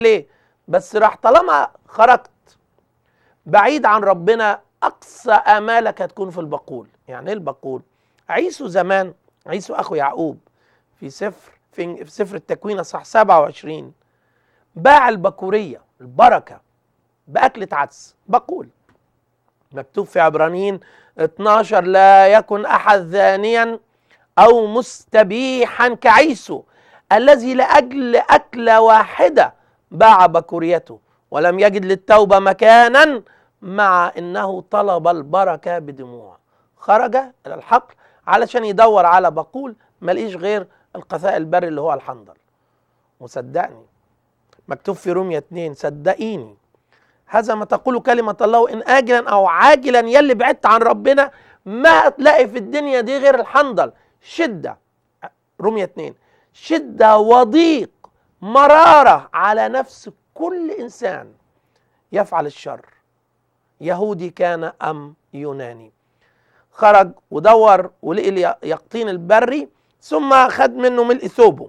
ليه بس راح طالما خرجت بعيد عن ربنا اقصى امالك هتكون في البقول يعني ايه البقول عيسو زمان عيسو اخو يعقوب في سفر في, في سفر التكوين صح 27 باع البكوريه البركه باكله عدس بقول مكتوب في عبرانيين 12 لا يكن احد ذانيا او مستبيحا كعيسو الذي لاجل اكله واحده باع بكوريته ولم يجد للتوبه مكانا مع انه طلب البركه بدموع خرج الى الحقل علشان يدور على بقول ملقيش غير القثاء البري اللي هو الحنظل وصدقني مكتوب في رومية 2 صدقيني هذا ما تقول كلمة الله إن آجلا أو عاجلا يلي بعدت عن ربنا ما هتلاقي في الدنيا دي غير الحنظل شدة رومية 2 شدة وضيق مرارة على نفس كل إنسان يفعل الشر يهودي كان أم يوناني خرج ودور ولقي اليقطين البري ثم خد منه ملء ثوبه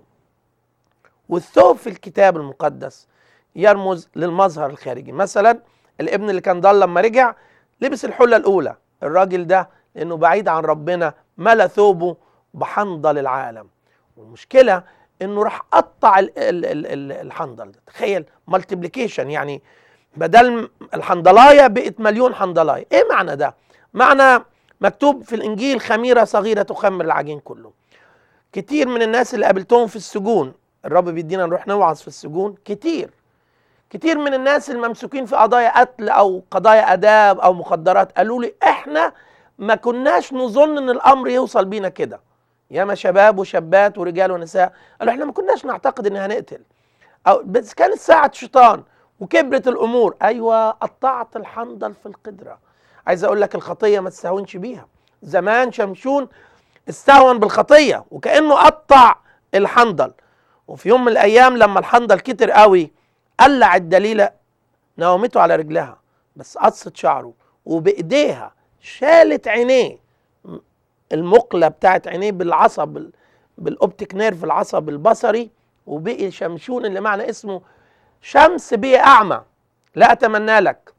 والثوب في الكتاب المقدس يرمز للمظهر الخارجي مثلا الابن اللي كان ضال لما رجع لبس الحله الاولى الراجل ده لانه بعيد عن ربنا ملا ثوبه بحنظل العالم والمشكله انه راح قطع ال ال ال الحنظل ده تخيل مالتيبليكيشن يعني بدل الحنظلايه بقت مليون حنظلايه ايه معنى ده معنى مكتوب في الانجيل خميره صغيره تخمر العجين كله كتير من الناس اللي قابلتهم في السجون الرب بيدينا نروح نوعظ في السجون كتير كتير من الناس الممسوكين في قضايا قتل او قضايا اداب او مخدرات قالوا لي احنا ما كناش نظن ان الامر يوصل بينا كده ياما شباب وشابات ورجال ونساء قالوا احنا ما كناش نعتقد ان هنقتل او بس كانت ساعه شيطان وكبرت الامور ايوه قطعت الحنظل في القدره عايز اقول لك الخطيه ما تستهونش بيها زمان شمشون استهون بالخطيه وكانه قطع الحنظل وفي يوم من الايام لما الحنظل كتر قوي قلع الدليله نومته على رجلها بس قصت شعره وبايديها شالت عينيه المقله بتاعت عينيه بالعصب بالاوبتيك نيرف العصب البصري وبقي شمشون اللي معنى اسمه شمس بقي اعمى لا اتمنى لك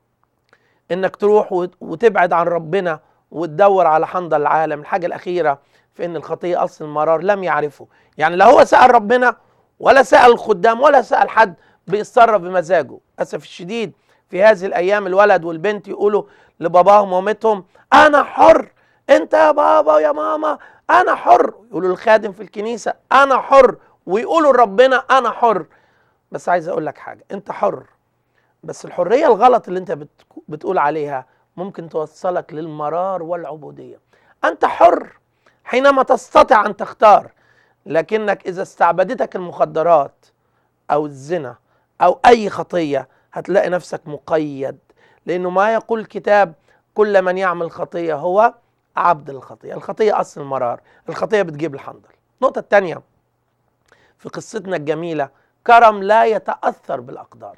انك تروح وتبعد عن ربنا وتدور على حنظل العالم الحاجه الاخيره في ان الخطيه اصل المرار لم يعرفه يعني لا هو سال ربنا ولا سال الخدام ولا سال حد بيتصرف بمزاجه اسف الشديد في هذه الايام الولد والبنت يقولوا لباباهم ومامتهم انا حر انت يا بابا ويا ماما انا حر يقولوا للخادم في الكنيسه انا حر ويقولوا لربنا انا حر بس عايز اقول لك حاجه انت حر بس الحريه الغلط اللي انت بتقول عليها ممكن توصلك للمرار والعبوديه انت حر حينما تستطيع ان تختار لكنك اذا استعبدتك المخدرات او الزنا او اي خطيه هتلاقي نفسك مقيد لانه ما يقول الكتاب كل من يعمل خطيه هو عبد الخطيه الخطيه اصل المرار الخطيه بتجيب الحنظل النقطه الثانيه في قصتنا الجميله كرم لا يتاثر بالاقدار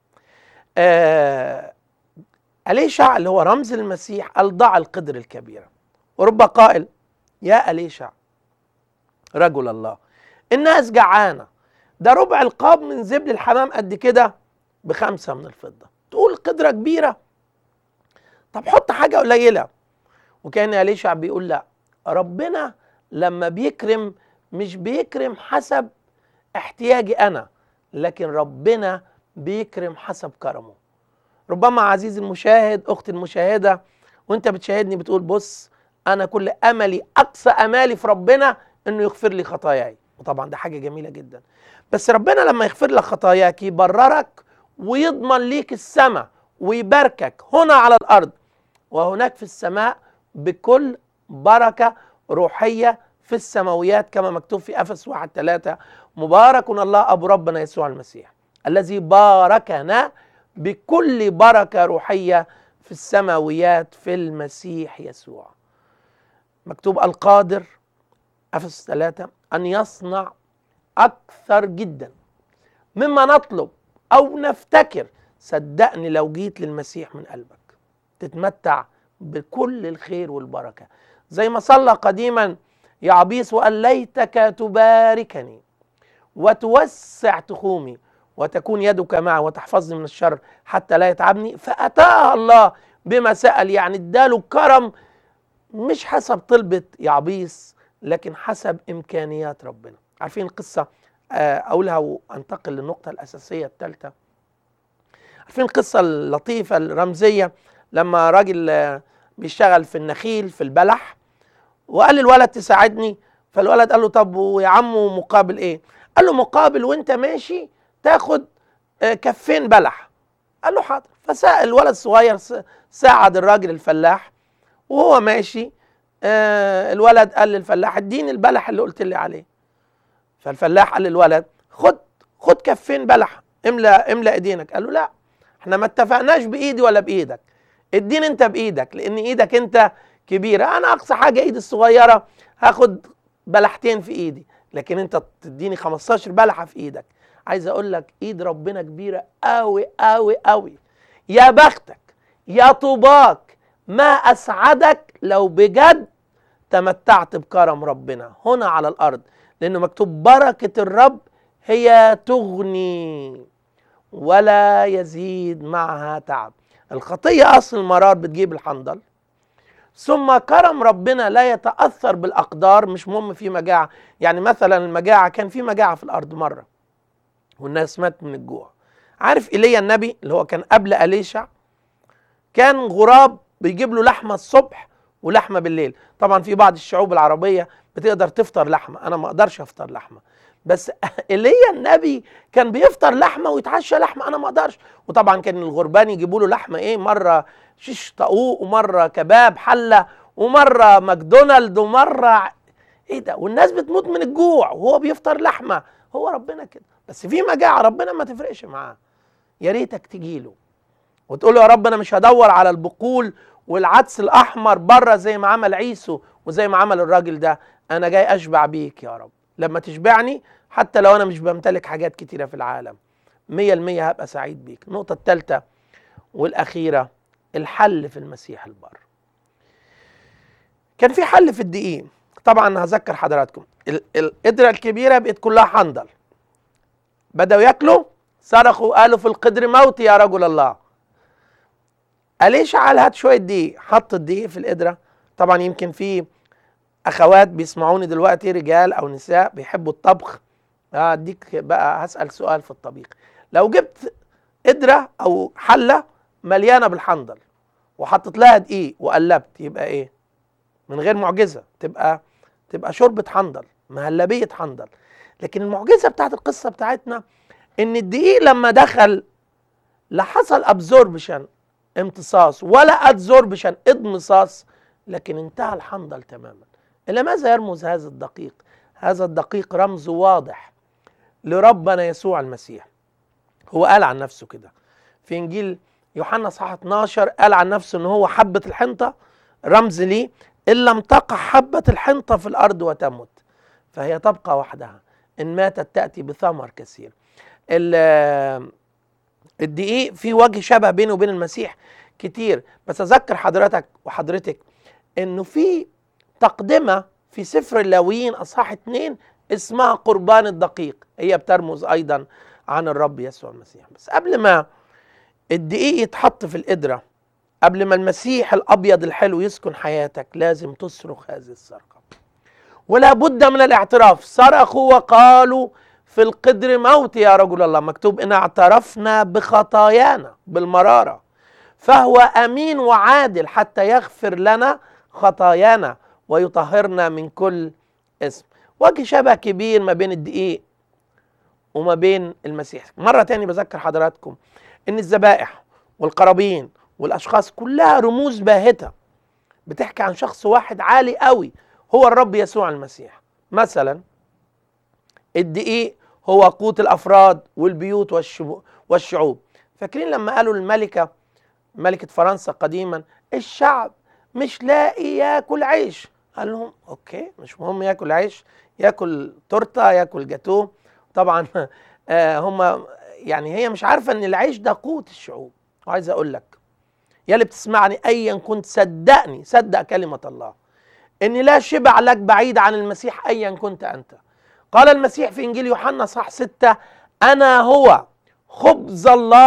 آه أليشع اللي هو رمز المسيح قال ضع القدر الكبيرة ورب قائل يا أليشع رجل الله الناس جعانة ده ربع القاب من زبل الحمام قد كده بخمسة من الفضة تقول قدرة كبيرة طب حط حاجة قليلة وكان أليشع بيقول لا ربنا لما بيكرم مش بيكرم حسب احتياجي أنا لكن ربنا بيكرم حسب كرمه ربما عزيزي المشاهد اختي المشاهده وانت بتشاهدني بتقول بص انا كل املي اقصى امالي في ربنا انه يغفر لي خطاياي وطبعا ده حاجه جميله جدا بس ربنا لما يغفر لك خطاياك يبررك ويضمن ليك السماء ويباركك هنا على الارض وهناك في السماء بكل بركه روحيه في السماويات كما مكتوب في افس واحد ثلاثة مبارك الله ابو ربنا يسوع المسيح الذي باركنا بكل بركة روحية في السماويات في المسيح يسوع مكتوب القادر أفس ثلاثة أن يصنع أكثر جدا مما نطلب أو نفتكر صدقني لو جيت للمسيح من قلبك تتمتع بكل الخير والبركة زي ما صلى قديما يعبيس وقال ليتك تباركني وتوسع تخومي وتكون يدك معه وتحفظني من الشر حتى لا يتعبني فأتاها الله بما سأل يعني اداله كرم مش حسب طلبة يعبيس لكن حسب إمكانيات ربنا عارفين القصة آه، أقولها وأنتقل للنقطة الأساسية الثالثة عارفين القصة اللطيفة الرمزية لما راجل آه، بيشتغل في النخيل في البلح وقال للولد تساعدني فالولد قال له طب ويا عمو مقابل ايه قال له مقابل وانت ماشي تاخد آه، كفين بلح قال له حاضر فسأل الولد الصغير ساعد الراجل الفلاح وهو ماشي آه الولد قال للفلاح اديني البلح اللي قلت لي عليه فالفلاح قال للولد خد خد كفين بلح املا املا ايدينك قال له لا احنا ما اتفقناش بايدي ولا بايدك اديني انت بايدك لان ايدك انت كبيره انا اقصى حاجه ايدي الصغيره هاخد بلحتين في ايدي لكن انت تديني 15 بلحه في ايدك عايز اقول لك ايد ربنا كبيره قوي قوي قوي يا بختك يا طوباك ما اسعدك لو بجد تمتعت بكرم ربنا هنا على الارض لانه مكتوب بركه الرب هي تغني ولا يزيد معها تعب الخطيه اصل المرار بتجيب الحنظل ثم كرم ربنا لا يتاثر بالاقدار مش مهم في مجاعه يعني مثلا المجاعه كان في مجاعه في الارض مره والناس مات من الجوع عارف ايليا النبي اللي هو كان قبل اليشع كان غراب بيجيب له لحمه الصبح ولحمه بالليل طبعا في بعض الشعوب العربيه بتقدر تفطر لحمه انا ما اقدرش افطر لحمه بس ايليا النبي كان بيفطر لحمه ويتعشى لحمه انا ما اقدرش وطبعا كان الغربان يجيبوا له لحمه ايه مره شيش طاووق ومره كباب حله ومره ماكدونالد ومره ايه ده والناس بتموت من الجوع وهو بيفطر لحمه هو ربنا كده بس في مجاعه ربنا ما تفرقش معاه يا ريتك تجي له وتقول له يا رب انا مش هدور على البقول والعدس الاحمر بره زي ما عمل عيسو وزي ما عمل الراجل ده انا جاي اشبع بيك يا رب لما تشبعني حتى لو انا مش بمتلك حاجات كتيره في العالم مية المية هبقى سعيد بيك النقطة الثالثة والأخيرة الحل في المسيح البر كان في حل في الدقيق طبعا هذكر حضراتكم القدرة الكبيرة بقت كلها حنظل بدأوا ياكلوا صرخوا قالوا في القدر موت يا رجل الله أليشع قال هات شوية دقيق حط الدقيق في القدرة طبعا يمكن في أخوات بيسمعوني دلوقتي رجال أو نساء بيحبوا الطبخ أديك بقى هسأل سؤال في الطبيخ لو جبت قدرة أو حلة مليانة بالحنظل وحطيت لها دقيق وقلبت يبقى إيه؟ من غير معجزة تبقى تبقى شوربة حنظل مهلبية حنظل لكن المعجزة بتاعت القصة بتاعتنا إن الدقيق لما دخل لا حصل ابزوربشن امتصاص ولا ادزوربشن اضمصاص لكن انتهى الحنظل تماما الى ماذا يرمز هذا الدقيق هذا الدقيق رمز واضح لربنا يسوع المسيح هو قال عن نفسه كده في انجيل يوحنا صح 12 قال عن نفسه ان هو حبه الحنطه رمز ليه ان لم تقع حبه الحنطه في الارض وتمت فهي تبقى وحدها ان ماتت تاتي بثمر كثير الدقيق في وجه شبه بينه وبين المسيح كتير بس اذكر حضرتك وحضرتك انه في تقدمه في سفر اللاويين اصحاح اتنين اسمها قربان الدقيق هي بترمز ايضا عن الرب يسوع المسيح بس قبل ما الدقيق يتحط في القدره قبل ما المسيح الابيض الحلو يسكن حياتك لازم تصرخ هذه الصرخه ولا بد من الاعتراف صرخوا وقالوا في القدر موت يا رجل الله مكتوب ان اعترفنا بخطايانا بالمراره فهو امين وعادل حتى يغفر لنا خطايانا ويطهرنا من كل اسم وجه شبه كبير ما بين الدقيق وما بين المسيح مرة تاني بذكر حضراتكم ان الذبائح والقرابين والاشخاص كلها رموز باهتة بتحكي عن شخص واحد عالي قوي هو الرب يسوع المسيح مثلا الدقيق هو قوت الافراد والبيوت والشعوب فاكرين لما قالوا الملكه ملكه فرنسا قديما الشعب مش لاقي ياكل عيش قال لهم اوكي مش مهم ياكل عيش ياكل تورته ياكل جاتوه طبعا آه، هم يعني هي مش عارفه ان العيش ده قوت الشعوب وعايز اقول لك يا اللي بتسمعني ايا كنت صدقني صدق كلمه الله ان لا شبع لك بعيد عن المسيح ايا كنت انت قال المسيح في انجيل يوحنا صح ستة انا هو خبز الله